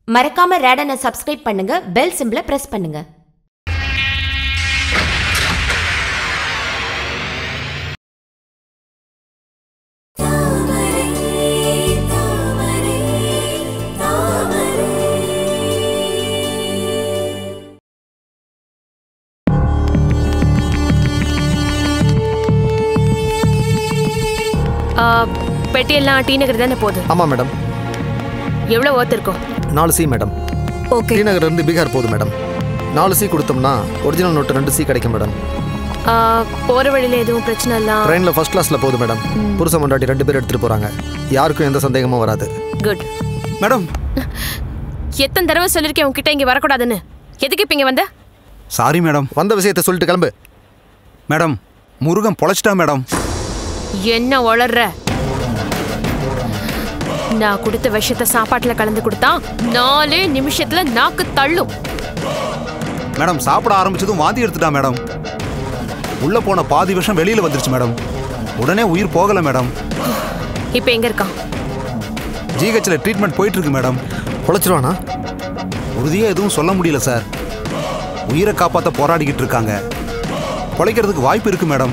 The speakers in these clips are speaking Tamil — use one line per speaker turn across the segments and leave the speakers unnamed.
மறக்காம ரேடனை சப்ஸ்கிரைப் பண்ணுங்க பெல் சிம்பிளை பிரஸ் பண்ணுங்க
ஆ, பெட்டியெல்லாம் டி நகர் தானே போகுது
ஆமாம் மேடம்
எவ்வளோ ஒர்த் இருக்கும்
நாலு சி மேடம்
ஓகே
ஸ்ரீநகர் இருந்து பீகார் போகுது மேடம் நாலு சி கொடுத்தோம்னா ஒரிஜினல் நோட்டு ரெண்டு சி கிடைக்கும் மேடம்
போகிற வழியில் எதுவும் பிரச்சனை இல்லாம்
ட்ரெயினில் ஃபர்ஸ்ட் கிளாஸில் போகுது மேடம் புருஷ மண்டாட்டி ரெண்டு பேர் எடுத்துகிட்டு போகிறாங்க யாருக்கும் எந்த சந்தேகமும் வராது
குட்
மேடம்
எத்தனை தடவை சொல்லியிருக்கேன் உங்ககிட்ட இங்கே வரக்கூடாதுன்னு எதுக்கு இப்போ இங்கே வந்த
சாரி மேடம்
வந்த விஷயத்தை சொல்லிட்டு கிளம்பு
மேடம் முருகன் பொழைச்சிட்டா மேடம்
என்ன வளர்ற நான் கொடுத்த விஷயத்த சாப்பாட்டுல கலந்து கொடுத்தா நாலே நிமிஷத்துல நாக்கு தள்ளும்
மேடம் சாப்பிட ஆரம்பிச்சதும் வாந்தி எடுத்துட்டா மேடம் உள்ள போன பாதி விஷம் வெளியில வந்துருச்சு மேடம் உடனே உயிர் போகல மேடம்
இப்போ எங்க இருக்கான்
ஜிஹெச்ல ட்ரீட்மெண்ட் போயிட்டு இருக்கு மேடம்
பொழைச்சிருவானா
உறுதியா எதுவும் சொல்ல முடியல சார் உயிரை காப்பாத்த போராடிக்கிட்டு இருக்காங்க பொழைக்கிறதுக்கு வாய்ப்பு இருக்கு மேடம்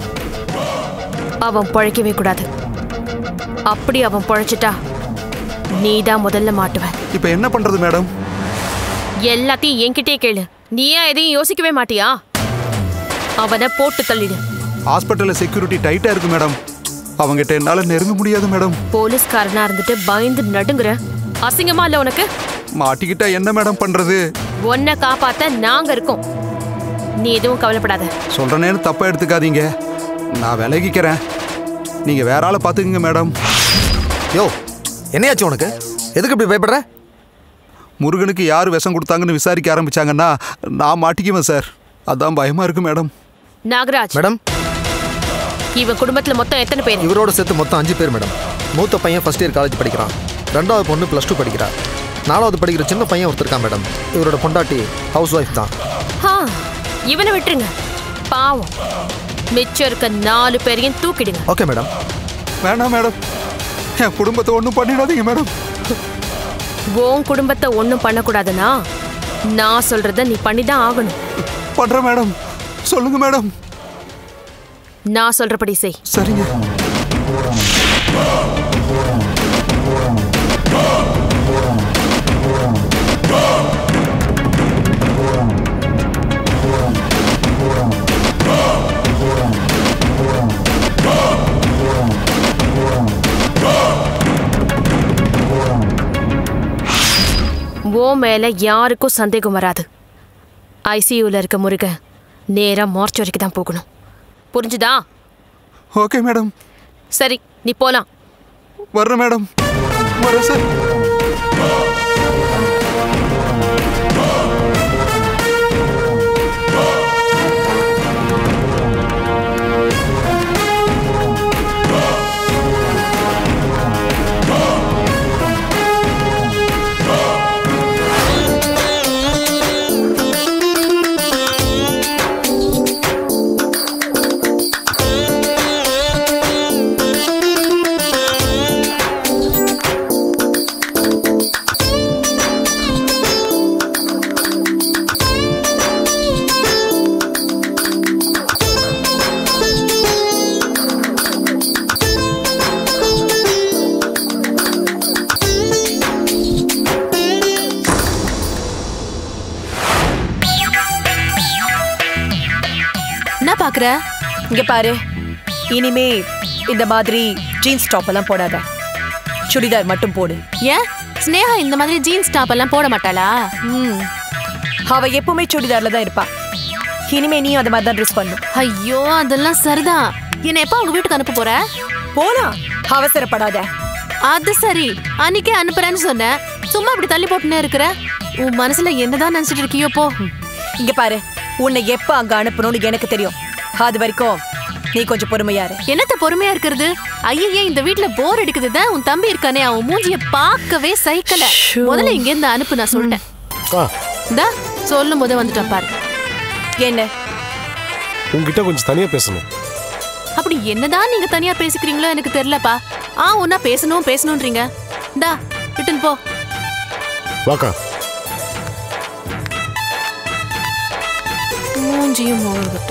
அவன் பொழைக்கவே கூடாது அப்படி அவன் பொழைச்சிட்டா நீதான் முதல்ல மாட்டுவ
இப்போ என்ன பண்றது மேடம்
எல்லாத்தையும் என்கிட்டயே கேளு நீயா எதையும் யோசிக்கவே மாட்டியா அவனை போட்டு தள்ளிடு
ஹாஸ்பிட்டல்ல செக்யூரிட்டி டைட்டா இருக்கு மேடம் அவங்ககிட்ட என்னால நெருங்க முடியாது மேடம்
போலீஸ்காரனா இருந்துட்டு பயந்து நடுங்குற அசிங்கமா இல்ல உனக்கு
மாட்டிக்கிட்டா என்ன மேடம் பண்றது
உன்னை காப்பாத்த நாங்க இருக்கோம் நீ எதுவும் கவலைப்படாத
சொல்றேன்னு தப்பா எடுத்துக்காதீங்க நான் விலகிக்கிறேன் நீங்க வேற ஆளை பாத்துக்கங்க மேடம்
யோ என்னையாச்சு உனக்கு எதுக்கு இப்படி பயப்படுற
முருகனுக்கு யார் விஷம் கொடுத்தாங்கன்னு விசாரிக்க ஆரம்பிச்சாங்கன்னா நான் மாட்டிக்குவேன் சார் அதான் பயமா இருக்கு மேடம்
நாகராஜ்
மேடம்
இவன் குடும்பத்துல மொத்தம் எத்தனை பேர்
இவரோட சேர்த்து மொத்தம் அஞ்சு பேர் மேடம் மூத்த பையன் ஃபர்ஸ்ட் இயர் காலேஜ் படிக்கிறான் ரெண்டாவது பொண்ணு ப்ளஸ் டூ படிக்கிறா நாலாவது படிக்கிற சின்ன பையன் ஒருத்தர் இருக்கான் மேடம் இவரோட பொண்டாட்டி ஹவுஸ் ஒய்ஃப் தான்
ஆ, இவனை விட்டுருங்க பாவம் மிச்சம் இருக்க நாலு பேரையும் தூக்கிடுங்க
ஓகே மேடம்
வேணாம் மேடம் என் குடும்பத்தை ஒன்றும் பண்ணிடாதீங்க மேடம்
உன் குடும்பத்தை ஒன்றும் பண்ணக்கூடாதுன்னா நான் சொல்றத நீ பண்ணிதான் ஆகணும்
பண்றேன் மேடம் சொல்லுங்க மேடம்
நான் சொல்றபடி செய்
சரிங்க
ஓ மேல யாருக்கும் சந்தேகம் வராது ஐசியூல இருக்க முருகன் நேரா மார்ச்சுவரிக்கு தான் போகணும் புரிஞ்சுதா
ஓகே மேடம்
சரி நீ போலாம்
வர்றேன் மேடம் வரேன் சார்
என்ன பாக்குற
இங்க பாரு இனிமே இந்த மாதிரி ஜீன்ஸ் டாப் எல்லாம் போடாத சுடிதார் மட்டும் போடு
ஏன் ஸ்னேகா இந்த மாதிரி ஜீன்ஸ் டாப் எல்லாம் போட மாட்டாளா
ம் அவ எப்பவுமே சுடிதார்ல தான் இருப்பா இனிமே நீயும் அந்த மாதிரி தான் ட்ரெஸ் பண்ணும்
ஐயோ அதெல்லாம் சரிதான் என்ன எப்ப அவங்க வீட்டுக்கு அனுப்ப போற
போலாம் அவசரப்படாத
அது சரி அன்னைக்கே அனுப்புறேன்னு சொன்னேன் சும்மா இப்படி தள்ளி போட்டுனே இருக்கிற உன் மனசுல என்னதான் நினைச்சிட்டு இருக்கியோ போ
இங்க பாரு உன்னை எப்ப அங்க அனுப்பணும்னு எனக்கு தெரியும் அது வரைக்கும் நீ கொஞ்சம் பொறுமையா இரு
என்னத்த பொறுமையா இருக்கிறது ஐயே இந்த வீட்ல போர் அடிக்குதுதான் உன் தம்பி இருக்கானே அவன் மூஞ்சிய பார்க்கவே சைக்கல முதல்ல இங்க இருந்து அனுப்பு நான் சொல்லிட்டேன்
ஆ
இந்தா சொல்லும் போதே வந்துட்டான் பாரு
என்ன
உங்ககிட்ட கொஞ்சம் தனியாக பேசணும்
அப்படி என்னதான் நீங்க தனியா பேசிக்கிறீங்களோ எனக்கு தெரியலப்பா ஆ ஒன்னா பேசணும் பேசணும்ன்றீங்க இந்தா ரிட்டன் போ
வாக்கா
மூஞ்சியும் மோகட்ட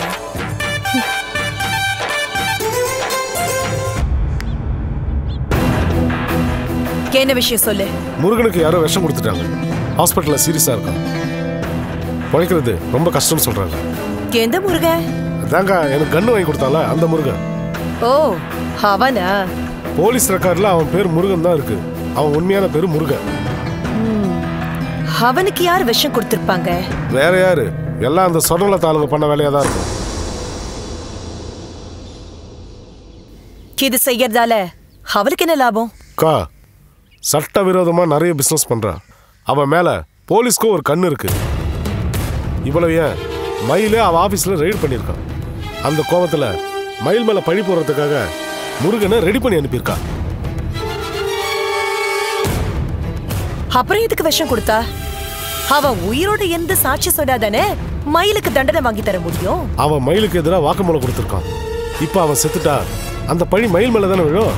என்ன விஷயம் சொல்லு
முருகனுக்கு யாரோ விஷம் கொடுத்துட்டாங்க ஹாஸ்பிட்டலில் சீரியஸாக இருக்கான் பிழைக்கிறது ரொம்ப கஷ்டம்னு சொல்கிறாங்க
எந்த முருகன்
அதாங்க எனக்கு கன்று வாங்கி கொடுத்தால அந்த முருகன்
ஓ அவனா
போலீஸ் ரெக்கார்டில் அவன் பேர் முருகன் தான் இருக்கு அவன் உண்மையான பேர் முருகன்
அவனுக்கு யார் விஷம் கொடுத்திருப்பாங்க
வேற யாரு எல்லாம் அந்த சொர்ணல தாளுங்க பண்ண வேலையாக தான் இருக்கும்
இது செய்யறதால அவருக்கு என்ன லாபம்
அக்கா சட்டவிரோதமாக நிறைய பிஸ்னஸ் பண்ணுறான் அவன் மேலே போலீஸ்க்கும் ஒரு கண்ணு இருக்கு இவ்வளவு ஏன் மயிலே அவன் ஆஃபீஸில் ரெய்டு பண்ணியிருக்கான் அந்த கோபத்தில் மயில் மேலே பழி போடுறதுக்காக முருகனை ரெடி பண்ணி அனுப்பியிருக்கான்
அப்புறம் எதுக்கு விஷம் கொடுத்தா அவன் உயிரோட எந்த சாட்சி சொன்னாதானே மயிலுக்கு தண்டனை வாங்கி தர முடியும்
அவன் மயிலுக்கு எதிராக வாக்குமூலம் கொடுத்துருக்கான் இப்போ அவன் செத்துட்டா அந்த பழி மயில் மேலே தானே விழும்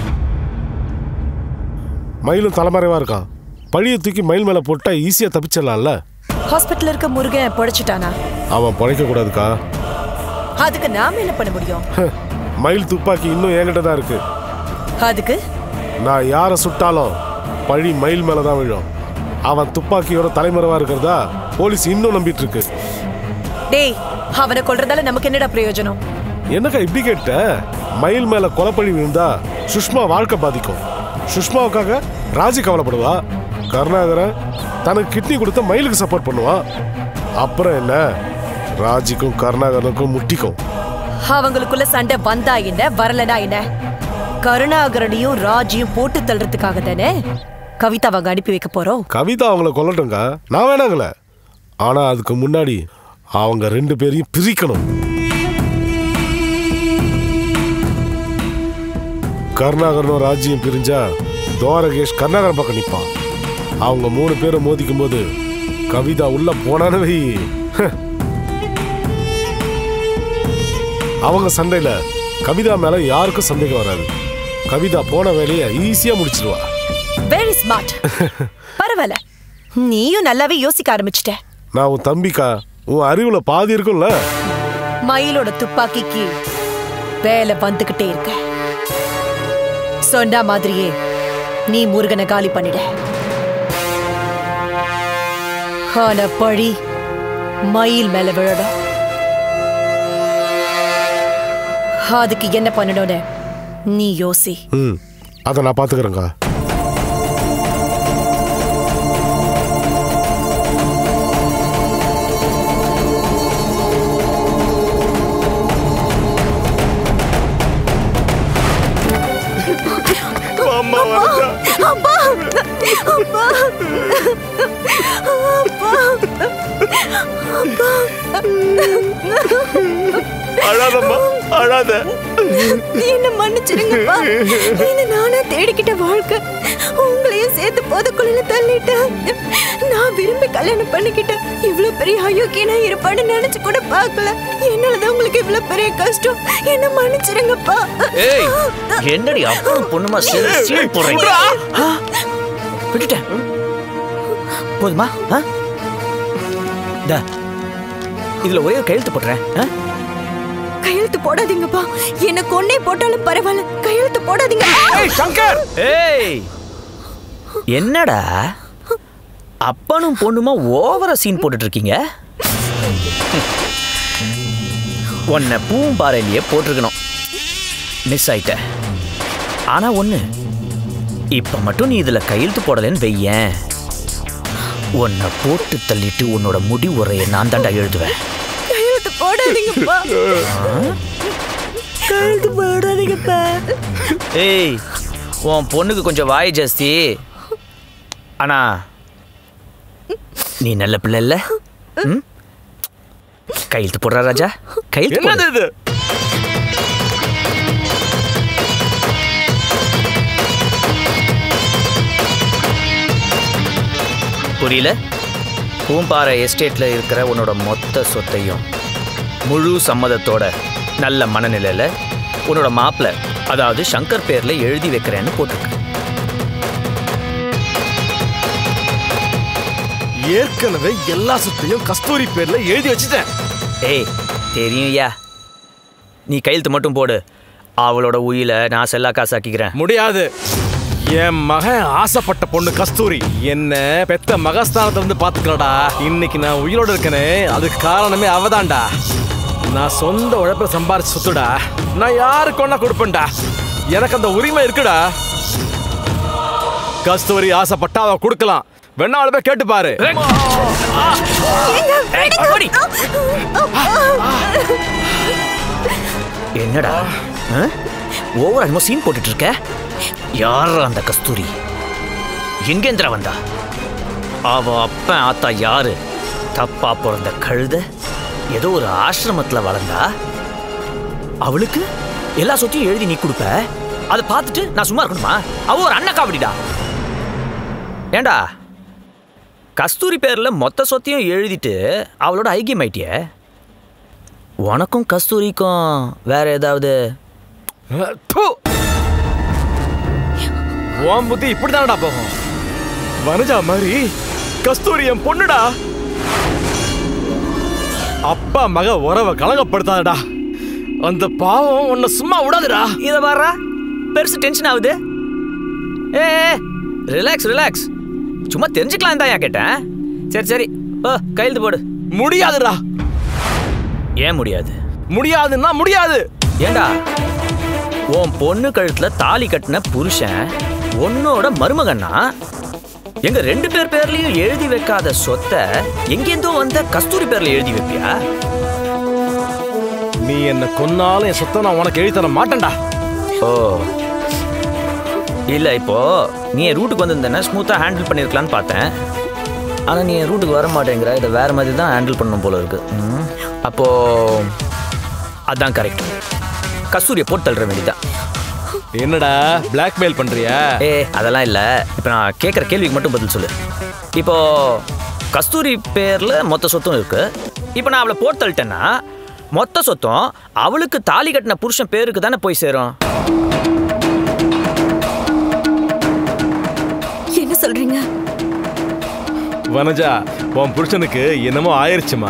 மயிலும் தலைமறைவாக இருக்கான் பழியை தூக்கி மயில் மேலே போட்டா ஈஸியாக தப்பிச்சிடலாம்ல
ஹாஸ்பிட்டல்ல இருக்க முருகன் பொழைச்சிட்டானா
அவன் பழைக்க கூடாதுக்கா
அதுக்கு நாம என்ன பண்ண முடியும்
மயில் துப்பாக்கி இன்னும் என்கிட்ட தான் இருக்கு
அதுக்கு
நான் யாரை சுட்டாலும் பழி மயில் மேலே தான் விழும் அவன் துப்பாக்கியோட தலைமறைவா இருக்கிறதா போலீஸ் இன்னும் நம்பிட்டு இருக்கு
டேய் அவனை கொல்றதால நமக்கு என்னடா பிரயோஜனம்
என்னக்கா இப்படி கேட்ட மயில் மேல கொலைப்பழி விழுந்தா சுஷ்மா வாழ்க்கை பாதிக்கும் சுஷ்மாவுக்காக ராஜி கவலைப்படுவா கருணாகரன் தனக்கு கிட்னி கொடுத்த மயிலுக்கு சப்போர்ட் பண்ணுவான் அப்புறம் என்ன ராஜிக்கும் கருணாகரனுக்கும் முட்டிக்கும்
அவங்களுக்குள்ள சண்டை வந்தா என்ன வரலனா என்ன கருணாகரனையும் ராஜியும் போட்டு தள்ளுறதுக்காக தானே கவிதா அவங்க அனுப்பி வைக்க போறோம்
கவிதா அவங்கள கொல்லட்டுங்க நான் வேணாங்கள ஆனா அதுக்கு முன்னாடி அவங்க ரெண்டு பேரையும் பிரிக்கணும் கருணாகரனும் ராஜ்யம் பிரிஞ்சா துவாரகேஷ் கருணாகரன் பக்கம் நிற்பான் அவங்க மூணு பேரும் மோதிக்கும் போது கவிதா உள்ள போனானே வை. ஹ். அவங்க சண்டையில கவிதா மேல யாருக்கும் சந்தேகம் வராது கவிதா போன வேலையை ஈஸியா முடிச்சிருவா
வெரி ஸ்மார்ட் பரவாயில்ல நீயும் நல்லாவே யோசிக்க ஆரம்பிச்சிட்ட
நான் உன் தம்பிக்கா உன் அறிவுல பாதி இருக்கும்ல
மயிலோட துப்பாக்கிக்கு வேலை வந்துகிட்டே இருக்க சொன்ன மாதிரியே நீ முருகனை காலி பண்ணிட ஆனா பழி மயில் மேல விழணும் அதுக்கு என்ன பண்ணணும்னு நீ யோசி
ம் அதை நான் பாத்துக்கிறேங்க்கா
அழாதம்மா அழாத
என்ன மன்னிச்சிருங்கப்பா என்ன நானா தேடிக்கிட்ட வாழ்க்கை உங்களையும் சேர்த்து பொதுக்குள்ள தள்ளிட்டேன் நான் விரும்பி கல்யாணம் பண்ணிக்கிட்டேன் இவ்வளவு பெரிய அயோக்கியனா இருப்பான்னு நினைச்சு கூட பார்க்கல என்னாலதான் உங்களுக்கு இவ்வளவு பெரிய கஷ்டம் என்ன மன்னிச்சிருங்கப்பா
ஏய் என்னடி அப்பனும் பொண்ணுமா சேர்ந்து சீன் போடுறீங்க ஆ? விட்டுட்டேன் போதுமா ஆ? இந்தா, இதுல ஒரே ஒரு கையெழுத்து போட்டுறேன் ஆ?
கையெழுத்து போடாதீங்கப்பா என்ன கொன்னே போட்டாலும் பரவாயில்ல கையெழுத்து போடாதீங்க
ஏய் சங்கர் ஏய் என்னடா அப்பனும் பொண்ணுமா ஓவரா சீன் போட்டுட்டு இருக்கீங்க உன்னை பூம்பாறையிலேயே போட்டிருக்கணும் மிஸ் ஆயிட்ட ஆனா ஒண்ணு இப்ப மட்டும் நீ இதுல கையெழுத்து போடலன்னு வெய்யேன் உன்னை போட்டு தள்ளிட்டு உன்னோட முடி உரையை நான் தாண்டா எழுதுவேன்
கையெழுத்து போடாதீங்கப்பா கையெழுத்து போடாதீங்கப்பா
ஏய் உன் பொண்ணுக்கு கொஞ்சம் வாய் ஜாஸ்தி ஆனா நீ நல்ல பிள்ளை இல்ல ம்? கையெழுத்து போடுறா ராஜா கையெழுத்து போடு.
இது
புரியல பூம்பாறை எஸ்டேட்ல இருக்கிற உன்னோட மொத்த சொத்தையும் முழு சம்மதத்தோட நல்ல மனநிலையில உன்னோட மாப்பிள்ள அதாவது சங்கர் பேர்ல எழுதி வைக்கிறேன்னு போட்டிருக்கு
ஏற்கனவே எல்லா சொத்தையும் கஸ்தூரி பேர்ல எழுதி வச்சுட்டேன்
ஏய் தெரியும்யா நீ கையெழுத்து மட்டும் போடு அவளோட உயில நான் செல்லா காசாக்கிக்கிறேன்
முடியாது என் மகன் ஆசைப்பட்ட பொண்ணு கஸ்தூரி என்ன பெத்த மகஸ்தானத்துல இருந்து பாத்துக்கலடா இன்னைக்கு நான் உயிரோட இருக்கனே அதுக்கு காரணமே அவதான்டா நான் சொந்த உழைப்புல சம்பாரிச்சு சொத்துடா நான் யாருக்கு ஒன்னா கொடுப்பேன்டா எனக்கு அந்த உரிமை இருக்குடா கஸ்தூரி ஆசைப்பட்டா அவ கொடுக்கலாம் வேணா அவளை போய் கேட்டு பாரு
என்னடா ஓவர் என்னமோ சீன் போட்டுட்டு இருக்க யார் அந்த கஸ்தூரி எங்கேந்திரா வந்தா அவ அப்பன் ஆத்தா யாரு தப்பா பிறந்த கழுத ஏதோ ஒரு ஆசிரமத்துல வளர்ந்தா அவளுக்கு எல்லா சொத்தையும் எழுதி நீ கொடுப்ப அதை பார்த்துட்டு நான் சும்மா இருக்கணுமா அவ ஒரு அண்ணா காவடிடா ஏண்டா கஸ்தூரி பேர்ல மொத்த சொத்தையும் எழுதிட்டு அவளோட ஐக்கியம் ஆயிட்டிய உனக்கும் கஸ்தூரிக்கும் வேற ஏதாவது
ப்பு! உன் புத்தி இப்படிதானடா போகும் வனஜா மாதிரி கஸ்தூரி என் பொண்ணுடா அப்பா மக உறவை கலங்கப்படுத்தாதடா அந்த பாவம் உன்னை சும்மா விடாதுடா
இத பாருடா பெருசு டென்ஷன் ஆகுது ஏ ரிலாக்ஸ் ரிலாக்ஸ் சும்மா தெரிஞ்சுக்கலாம் தான் கேட்டேன் சரி சரி ஓ கையெழுத்து போடு
முடியாதுடா
ஏன் முடியாது
முடியாதுன்னா முடியாது
ஏண்டா உன் பொண்ணு கழுத்துல தாலி கட்டின புருஷன் உன்னோட மருமகன்னா எங்க ரெண்டு பேர் பேர்லயும் எழுதி வைக்காத சொத்தை எங்கேருந்தோ வந்த கஸ்தூரி பேர்ல எழுதி வைப்பியா
நீ என்ன கொன்னாலும் என் சொத்தை நான் உனக்கு எழுதி தர மாட்டேன்டா
ஓ இல்ல இப்போ நீ என் ரூட்டுக்கு வந்திருந்தேன்னா ஸ்மூத்தா ஹேண்டில் பண்ணிருக்கலாம்னு பார்த்தேன் ஆனா நீ என் ரூட்டுக்கு வர மாட்டேங்கிற இதை வேற மாதிரி தான் ஹேண்டில் பண்ணணும் போல இருக்கு ம். அப்போ அதான் கரெக்ட் கஸ்தூரியை போட்டு தள்ளுற வேண்டியதான்
என்னடா பிளாக்மெயில் பண்றியா
ஏ அதெல்லாம் இல்ல இப்போ நான் கேட்குற கேள்விக்கு மட்டும் பதில் சொல்லு இப்போ கஸ்தூரி பேர்ல மொத்த சொத்தும் இருக்கு இப்போ நான் அவளை போட்டு தள்ளிட்டேன்னா மொத்த சொத்தும் அவளுக்கு தாலி கட்டின புருஷன் பேருக்கு தானே போய் சேரும்
என்ன சொல்றீங்க
வனஜா உன் புருஷனுக்கு என்னமோ ஆயிருச்சுமா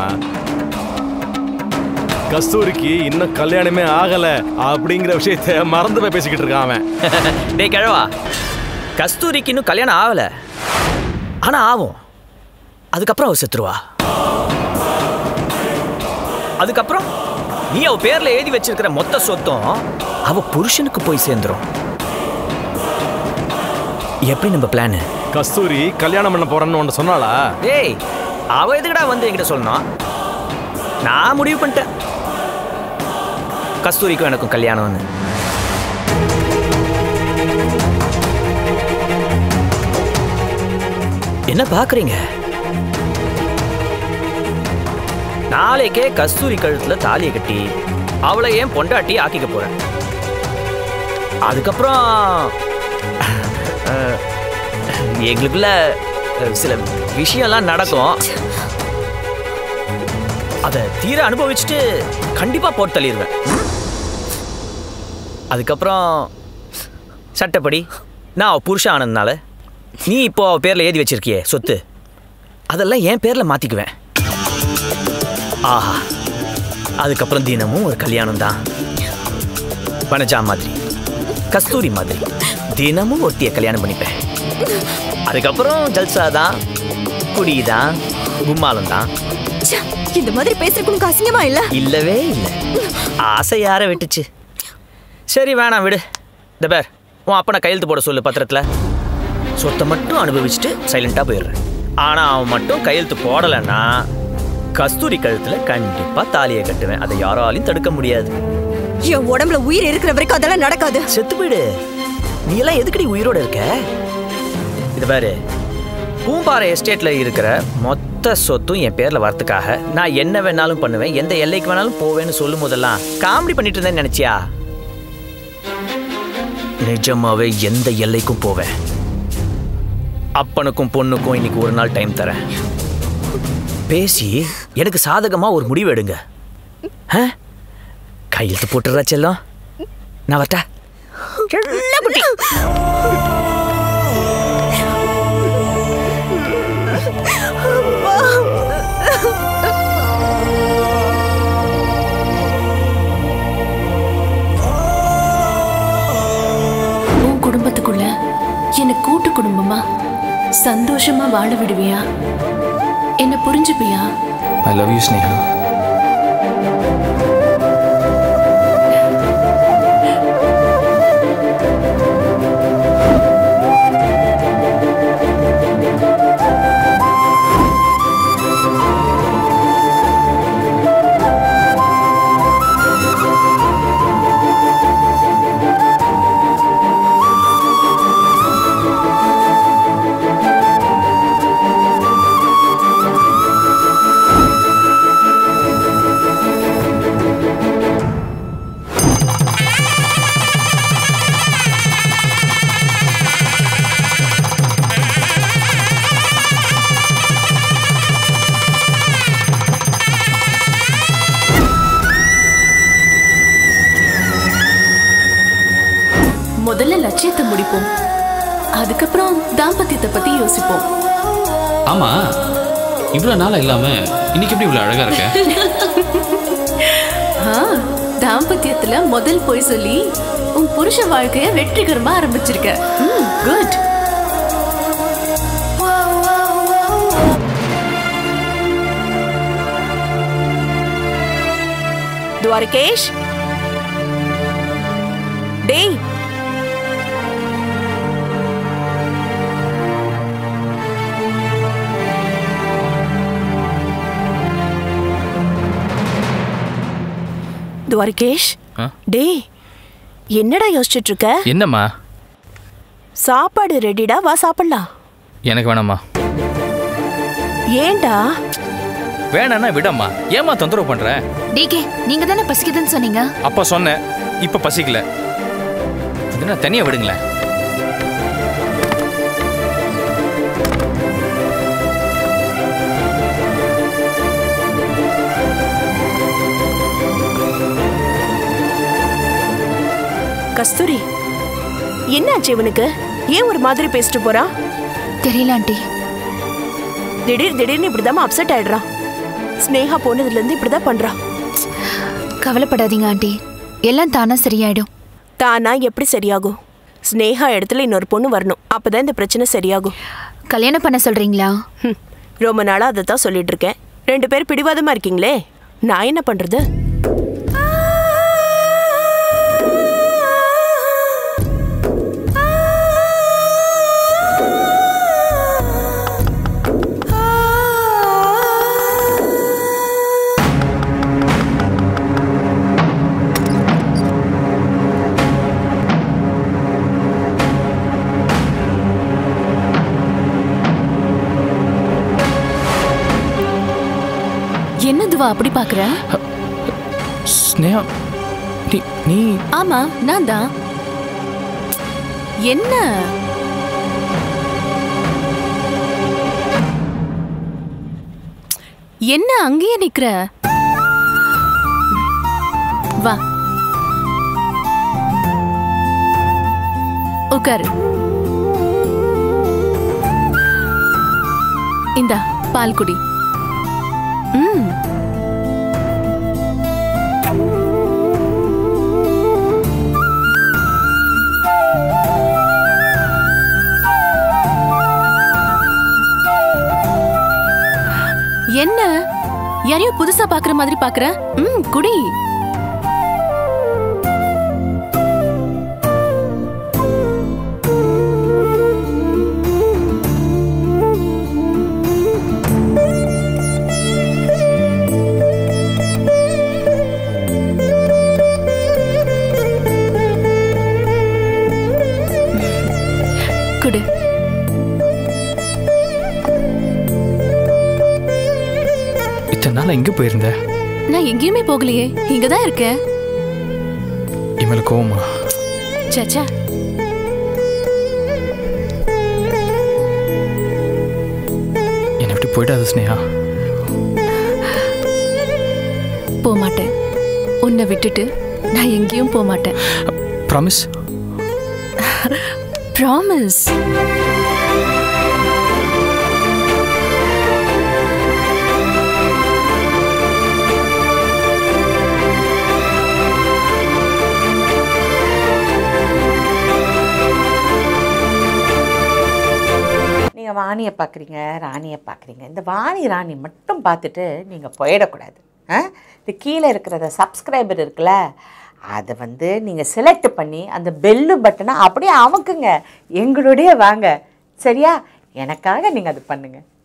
கஸ்தூரிக்கு இன்னும் கல்யாணமே ஆகல அப்படிங்கிற விஷயத்த மறந்து போய் பேசிக்கிட்டு இருக்கான் அவன்
டேய் கிழவா கஸ்தூரிக்கு இன்னும் கல்யாணம் ஆகல ஆனா ஆகும் அதுக்கப்புறம் அவ செத்துருவா அதுக்கப்புறம் நீ அவ பேர்ல எழுதி வச்சிருக்கிற மொத்த சொத்தும் அவ புருஷனுக்கு போய் சேர்ந்துரும் எப்படி நம்ம பிளான்
கஸ்தூரி கல்யாணம் பண்ண போறேன்னு ஒன்று சொன்னாளா
ஏய் அவ எதுக்குடா வந்து என்கிட்ட சொல்லணும் நான் முடிவு பண்ணிட்டேன் கஸ்தூரிக்கும் எனக்கும் கல்யாணம்னு என்ன பாக்குறீங்க நாளைக்கே கஸ்தூரி கழுத்துல தாலியை கட்டி அவளை ஏன் பொண்டாட்டி ஆக்கிக்க போறேன் அதுக்கப்புறம் அஹ், எங்களுக்குள்ள அஹ், சில விஷயம்லாம் நடக்கும் அதை தீர அனுபவிச்சுட்டு கண்டிப்பா போட்டு தள்ளிடுவேன் அதுக்கப்புறம் சட்டப்படி நான் அவ புருஷன் ஆனதுனால நீ இப்போ அவ பேர்ல எழுதி வச்சிருக்கியே சொத்து அதெல்லாம் என் பேர்ல மாத்திக்குவேன் ஆஹா அதுக்கப்புறம் தினமும் ஒரு கல்யாணம் தான் வனஜா மாதிரி கஸ்தூரி மாதிரி தினமும் ஒருத்திய கல்யாணம் பண்ணிப்பேன் அதுக்கப்புறம் ஜல்சா தான் குடி தான் கும்மாலம் தான்
ச்சே, இந்த மாதிரி பேசுறதுக்கு உனக்கு அசிங்கமா இல்ல
இல்லவே இல்லை ஆசை யாரை விட்டுச்சு சரி வேணாம் விடு இந்த பேர் உன் அப்பனை கையெழுத்து போட சொல்லு பத்திரத்தில் சொத்தை மட்டும் அனுபவிச்சுட்டு சைலண்டாக போயிடுறேன் ஆனால் அவன் மட்டும் கையெழுத்து போடலைன்னா கஸ்தூரி கழுத்தில் கண்டிப்பாக தாலியை கட்டுவேன் அதை யாராலையும் தடுக்க முடியாது
என் உடம்புல உயிர் இருக்கிற வரைக்கும் அதெல்லாம் நடக்காது
செத்து போயிடு நீ எல்லாம் எதுக்கடி உயிரோட இருக்க இது பாரு பூம்பாறை எஸ்டேட்ல இருக்கிற மொத்த சொத்தும் என் பேர்ல வரதுக்காக நான் என்ன வேணாலும் பண்ணுவேன் எந்த எல்லைக்கு வேணாலும் போவேன்னு சொல்லும் போதெல்லாம் காமெடி பண்ணிட்டு இருந்தேன்னு நினைச்சியா நிஜமாவே எந்த எல்லைக்கும் போவேன் அப்பனுக்கும் பொண்ணுக்கும் இன்னைக்கு ஒரு நாள் டைம் தரேன் பேசி எனக்கு சாதகமா ஒரு முடிவு எடுங்க ஆ? கையெழுத்து போட்டுறா செல்லம் நான் வரட்டா
அப்பா
சந்தோஷமா வாழ விடுவியா என்ன புரிஞ்சுப்பியா
ஐ லவ் யூ ஸ்னேகா
முதல்ல லட்சியத்தை முடிப்போம் அதுக்கப்புறம் தாம்பத்தியத்தை பத்தி யோசிப்போம்
ஆமா இவ்வளோ நாளாக இல்லாம இன்னைக்கு எப்படி இவ்வளோ அழகா இருக்க
ஆ, தாம்பத்தியத்துல முதல் போய் சொல்லி உன் புருஷ வாழ்க்கைய வெற்றிகரமா ஆரம்பிச்சிருக்க குட்
துவாரகேஷ் டேய் துவாரகேஷ்
ஆ?
டேய் என்னடா யோசிச்சுட்டு இருக்க
என்னம்மா
சாப்பாடு ரெடிடா வா சாப்பிடலாம்
எனக்கு வேணாம்மா
ஏன்டா
வேணான்னா விடம்மா ஏம்மா தொந்தரவு பண்ற
டிகே நீங்க தானே பசிக்குதுன்னு சொன்னீங்க
அப்ப சொன்னேன் இப்ப பசிக்கல இதுனா தனியா விடுங்களேன்
கஸ்தூரி என்னாச்சு இவனுக்கு ஏன் ஒரு மாதிரி பேசிட்டு போறான்
தெரியல ஆண்டி
திடீர் திடீர்னு இப்படிதான் அப்செட் ஆயிடுறான் ஸ்னேகா போனதுல இருந்து இப்படிதான் பண்றான்
கவலைப்படாதீங்க ஆண்டி எல்லாம் தானா சரியாயிடும்
தானா எப்படி சரியாகும் ஸ்னேகா இடத்துல இன்னொரு பொண்ணு வரணும் அப்பதான் இந்த பிரச்சனை சரியாகும்
கல்யாணம் பண்ண சொல்றீங்களா
ஹம், ரொம்ப நாளா அதை தான் சொல்லிட்டு இருக்கேன் ரெண்டு பேர் பிடிவாதமா இருக்கீங்களே நான் என்ன பண்றது
என்ன துவா அப்படி பாக்குற
ஸ்னேகா நீ நீ
ஆமா நான் தான் என்ன என்ன அங்கேயே நிக்கிற வா உட்காரு இந்தா பால் குடி ம் என்ன யாரையோ புதுசா பாக்குற மாதிரி பாக்குற ம் குடி குடு
இத்தனை நாள் எங்கே போயிருந்த
நான் எங்கேயுமே போகலையே இங்க தான் இருக்கேன்
இமேல கோவமா
சச்சா
என்னை விட்டு போயிடாத ஸ்னேகா
போக மாட்டேன் உன்னை விட்டுட்டு நான் எங்கேயும் போக மாட்டேன்
ப்ராமிஸ்
ப்ராமிஸ்
நீங்கள் ராணியை பார்க்குறீங்க ராணியை பார்க்குறீங்க இந்த வாணி ராணி மட்டும் பார்த்துட்டு நீங்கள் போயிடக்கூடாது ஆ இது கீழே இருக்கிறத சப்ஸ்கிரைபர் இருக்குல்ல அதை வந்து நீங்கள் செலக்ட் பண்ணி அந்த பெல்லு பட்டனை அப்படியே அமுக்குங்க எங்களுடைய வாங்க சரியா எனக்காக நீங்கள் அது பண்ணுங்கள்